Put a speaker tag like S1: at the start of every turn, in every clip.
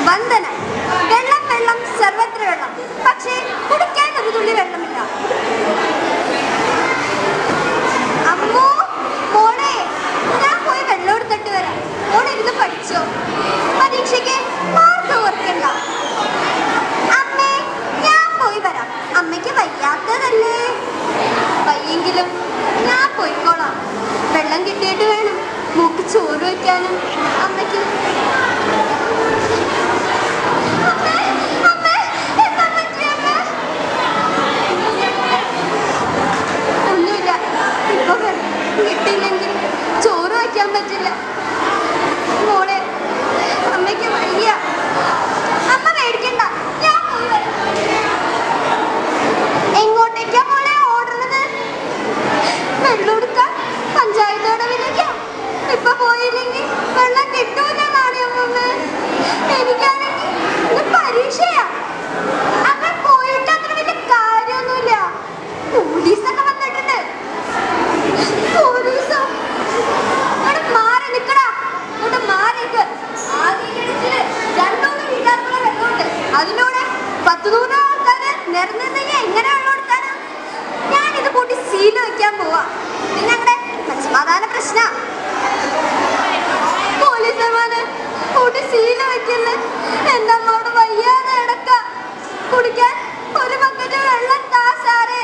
S1: വന്ദന വെള്ളം വെള്ളം സർവത്ര വെള്ളം പക്ഷേ കുടിക്കാൻ ഒരു തുള്ളി വെള്ളമില്ല അമ്മോ മോളെ ഞാൻ പോയി വെള്ളം എടുത്തിട്ട് വരാം മോളെ ഇരുന്ന് പഠിച്ചോ പരീക്ഷയ്ക്ക് മാർക്ക് ഓർക്കണ്ട അമ്മേ ഞാൻ പോയി വരാം അമ്മയ്ക്ക് വയ്യാത്തതല്ലേ വയ്യെങ്കിലും ഞാൻ പോയിക്കോളാം വെള്ളം കിട്ടിയിട്ട് വേണം മൂക്ക് ചോറ് വയ്ക്കാനും അമ്മയ്ക്ക് അമ്മേ, അമ്മേ, എന്താ പറ്റിയെ അമ്മേ? ഒന്നുമില്ല ഇപ്പൊ വെള്ളം കിട്ടിയില്ലെങ്കിൽ ചോറ് വയ്ക്കാൻ പറ്റില്ല മോളെ അമ്മയ്ക്ക് വയ്യ അമ്മ മേടിക്കണ്ട ഞാൻ പോയി വരാം എങ്ങോട്ടേക്കാ മോളെ ഓടുന്നത് വെള്ളം എടുക്കാൻ പഞ്ചായത്ത് തടവിലേക്കാ ഇപ്പൊ പോയില്ലെങ്കിൽ വെള്ളം കിട്ടൂല നാണയമ്മ എനിക്കാണെങ്കിൽ ഇന്ന് പരീക്ഷയാ അങ്ങനെ പോയിട്ട് അത്ര വലിയ കാര്യമൊന്നുമില്ല പോലീസൊക്കെ വന്നിട്ടുണ്ട് പോലീസോ ഇവിടെ മാറി നിക്കടാ ഇവിടെ മാറി നിക്ക് ആദ്യം ഈ ഇടത്തില് രണ്ടൂന്ന് വീട്ടുകാർക്കുള്ള വെള്ളമുണ്ട് അതിലൂടെ പത്ത് നൂറ് ആൾക്കാര് നിറഞ്ഞിട്ടുണ്ടെങ്കിൽ എങ്ങനെ വെള്ളം എടുക്കാനാ ഞാനിത് കൂട്ടി സീല് വെക്കാൻ പോവാ പിന്നെ ഞങ്ങളുടെ സമാധാന പ്രശ്ന പോലീസന്മാര് കൂട്ടി സീല് വെക്കല്ലേ എന്റെ അമ്മോട് വയ്യാതെ കിടക്ക കുടിക്കാൻ ഒരു ബക്കറ്റ് വെള്ളം താ സാറേ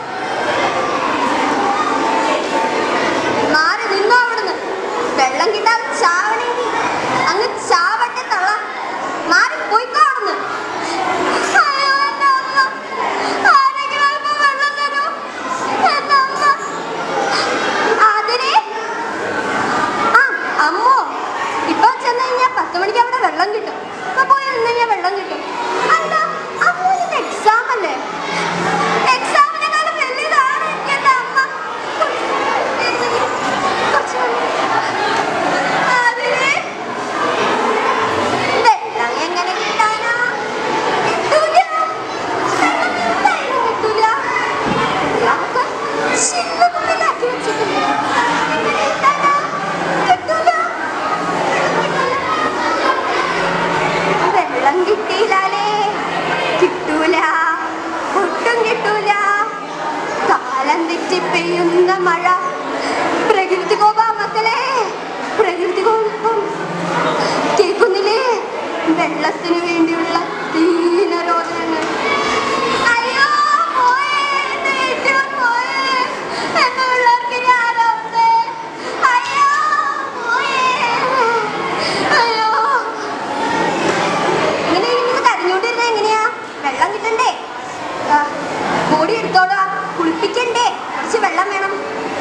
S1: മാറി നിന്നോ അവിടുന്ന് വെള്ളം കിട്ടാതെ ചാവണെങ്കിൽ അങ്ങ് ചാവട്ടെ തള്ള മാറി പോയിക്കോ അവിടുന്ന് അയ്യോ, എൻ്റെ അമ്മ. ആരെങ്കിലും അല്പം വെള്ളം തരൂ. എൻ്റെ അമ്മ. ആതിരേ? ആ, അമ്മോ ഇപ്പൊ ചെന്ന് കഴിഞ്ഞാൽ പത്ത് മണിക്ക് അവിടെ വെള്ളം കിട്ടും ഇപ്പൊ പോയി നിന്ന് കഴിഞ്ഞാൽ വെള്ളം കിട്ടും അല്ല അമ്മോ ഇത് എക്സാം അല്ലേ എക്സാമിനെക്കാളും വലിയതാണ് എൻ്റെ അമ്മ കുറച്ച് ആതിരേ? വെള്ളം എങ്ങനെ കിട്ടാനാ കിട്ടൂല വെള്ളം എന്തായാലും കിട്ടൂല വെള്ളമൊക്കെ ചില്ലുകുമ്പിലാക്കി വെച്ചിട്ടുണ്ട് എങ്ങനെ കിട്ടാനാ കിട്ടൂല വെള്ളം കിട്ടിയില്ലാലേ കിട്ടൂല ഒട്ടും കിട്ടൂല കാലം തെറ്റി പെയ്യുന്ന മഴ പ്രകൃതി കോപാ മക്കളെ പ്രകൃതി കോപം കേൾക്കുന്നില്ലേ വെള്ളത്തിന് വേണ്ടിയുള്ള ദീനരോധനങ്ങൾ അയ്യോ പോയേ എന്റെ വീട്ടിൽ പോയേ എന്റെ പിള്ളേർക്ക് ഞാനൊന്ന് അയ്യോ പോയേ അയ്യോ ഇങ്ങനെ ഇരുന്ന് കരഞ്ഞോണ്ടിരുന്ന എങ്ങനെയാ വെള്ളം കിട്ടണ്ടേ ആ, ബോഡി എടുത്തോളാ കുളിപ്പിക്കണ്ടേ കുറച്ച് വെള്ളം വേണം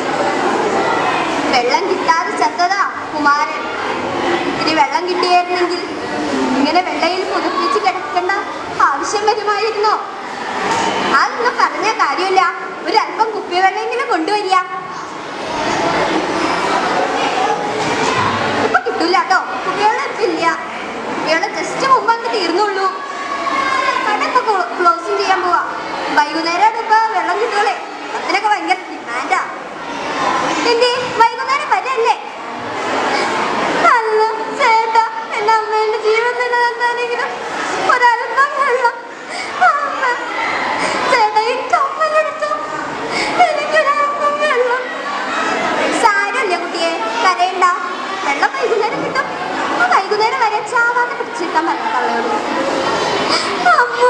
S1: വെള്ളം കിട്ടാതെ ചത്തതാ കുമാരൻ ഇനി വെള്ളം കിട്ടിയായിരുന്നെങ്കിൽ ഇങ്ങനെ വെള്ളയിൽ പുതുപ്പിച്ച് കിടക്കേണ്ട ആവശ്യം വരുമായിരുന്നോ അതൊന്നും പറഞ്ഞ കാര്യമില്ല ഒരു അല്പം കുപ്പിവെള്ളമെങ്കിലും കൊണ്ടുവരിക ഇപ്പൊ കിട്ടൂല കേട്ടോ കുപ്പിവെള്ളം ഇപ്പൊ ഇല്ല കുപ്പിവെള്ളം ജസ്റ്റ് മുമ്പ് അങ്ങ് തീർന്നുള്ളൂ കടയൊക്കെ ക്ലോസും ചെയ്യാൻ പോവാ വൈകുന്നേരം ഇപ്പൊ വെള്ളം കിട്ടുകളെ അതിനൊക്കെ ഭയങ്കര ഡിമാൻഡാ എന്തേ വൈകുന്നേരം വരല്ലേ അല്ല ചേട്ടാ എന്റെ അമ്മേന്റെ ജീവൻ നിലനിർത്താനെങ്കിലും ഒരല്പം വെള്ളം അമ്മ ചേട്ടാ ഈ കമ്മലെടുത്തു എനിക്കൊരല്പം വെള്ളം സാരമില്ല കുട്ടിയെ കരയണ്ട വെള്ളം വൈകുന്നേരം കിട്ടും ആ വൈകുന്നേരം വരെ ചാവാതെ പിടിച്ചിട്ടാൻ പറ്റാ തള്ളയോട് അമ്മ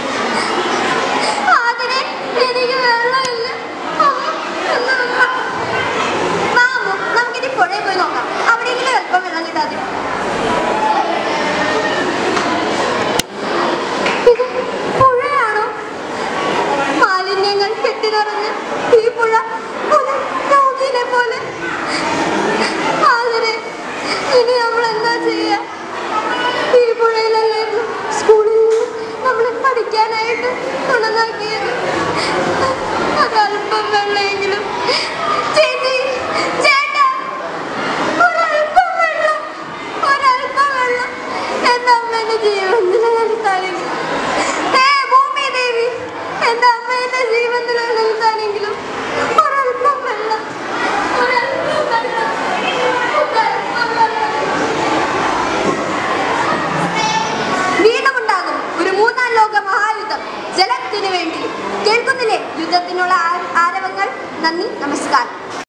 S1: അതിനെ എനിക്ക് വെള്ളമില്ല അമ്മ, എന്ന് അമ്മ. വാ അമ്മു, നമുക്കിനി പുഴയിൽ പോയി നോക്കാം അവിടെയെങ്കിലും അല്പം വെള്ളം കിട്ടാതെ ഇത് പുഴയാണോ മാലിന്യങ്ങൾ കെട്ടി നിറഞ്ഞ് ഈ പുഴ ഒരു രോഗിനെ പോലെ അതിനെ ഇനി നമ്മൾ എന്താ ചെയ്യാ ഈ പുഴയിലല്ലായിരുന്നു സ്കൂളിൽ നിന്ന് നമ്മളെ പഠിക്കാനായിട്ട് ഉണന്നാക്കിയത് ഒരല്പം വെള്ളമെങ്കിലും ചേച്ചി ചേട്ടാ ഒരല്പം വെള്ളം ഒരല്പം വെള്ളം എന്റെ അമ്മേന്റെ ജീവൻ നിലനിർത്താനെങ്കിലും ഹേ ഭൂമി ദേവി എന്റെ അമ്മേന്റെ ജീവൻ നിലനിർത്താനെങ്കിലും ഒരല്പം വെള്ളം ഒരല്പം വെള്ളം ഒരല്പം വെള്ളം കേൾക്കുന്നില്ലേ യുദ്ധത്തിനുള്ള ആ- ആരവങ്ങൾ നന്ദി നമസ്കാരം